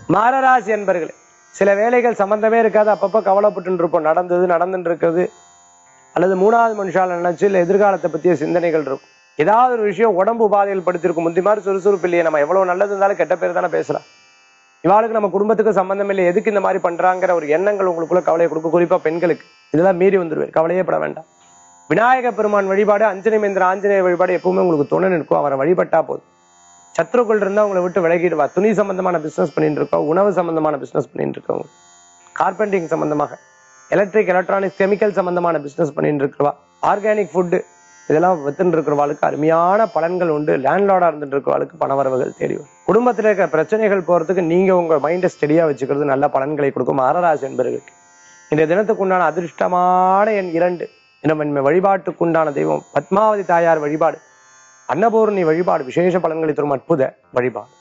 மாரராசி என்பர்களே சில வேலைகள் சம்பந்தமே இருக்காது அப்பப்போ கவலைப்பட்டு இருப்போம் நடந்தது நடந்துட்டு இருக்கிறது அல்லது மூணாவது மனுஷால நினைச்சு இல்ல எதிர்காலத்தை பத்திய சிந்தனைகள் இருக்கும் ஏதாவது ஒரு விஷயம் உடம்பு உபாதைகள் படுத்திருக்கும் முந்தி மாதிரி சுறுசுறுப்பு இல்லையே நம்ம எவ்வளவு நல்லது இருந்தாலும் கெட்ட பேர் தானே பேசலாம் இவாளுக்கு நம்ம குடும்பத்துக்கு சம்பந்தம் இல்லை எதுக்கு இந்த மாதிரி பண்றாங்கிற ஒரு எண்ணங்கள் உங்களுக்குள்ள கவலையை கொடுக்கும் குறிப்பா பெண்களுக்கு இதெல்லாம் மீறி வந்துருவார் கவலையே பட வேண்டாம் விநாயக பெருமான் வழிபாடு அஞ்சனமேந்திர ஆஞ்சநேயர் வழிபாடு எப்பவுமே உங்களுக்கு துணை நிற்கும் அவரை வழிபட்டா போதும் சத்ருக்கள் இருந்தா உங்களை விட்டு விலகிடுவா துணி சம்பந்தமான பிசினஸ் பண்ணிட்டு இருக்கோம் உணவு சம்பந்தமான பிசினஸ் பண்ணிட்டு இருக்கவங்க கார்பெண்டிங் சம்பந்தமாக எலக்ட்ரிக் எலக்ட்ரானிக்ஸ் கெமிக்கல் சம்பந்தமான பிசினஸ் பண்ணிட்டு இருக்கிறவா ஆர்கானிக் ஃபுட்டு இதெல்லாம் வித்துட்டு இருக்கிறவாளுக்கு அருமையான பலன்கள் உண்டு லேண்ட்லார்டா இருந்துட்டு இருக்கிறவாளுக்கு பணவரவுகள் தேடி வரும் குடும்பத்தில் இருக்கிற பிரச்சனைகள் போறதுக்கு நீங்க உங்க மைண்டை ஸ்டெடியா வச்சுக்கிறது நல்ல பலன்களை கொடுக்கும் ஆரராசி என்பவர்களுக்கு இன்றைய தினத்துக்கு உண்டான அதிர்ஷ்டமான எண் இரண்டு நம்ம வழிபாட்டுக்குண்டான தெய்வம் பத்மாவதி தாயார் வழிபாடு அன்னபூர்ணி வழிபாடு விசேஷ பலன்களை தரும் அற்புத வழிபாடு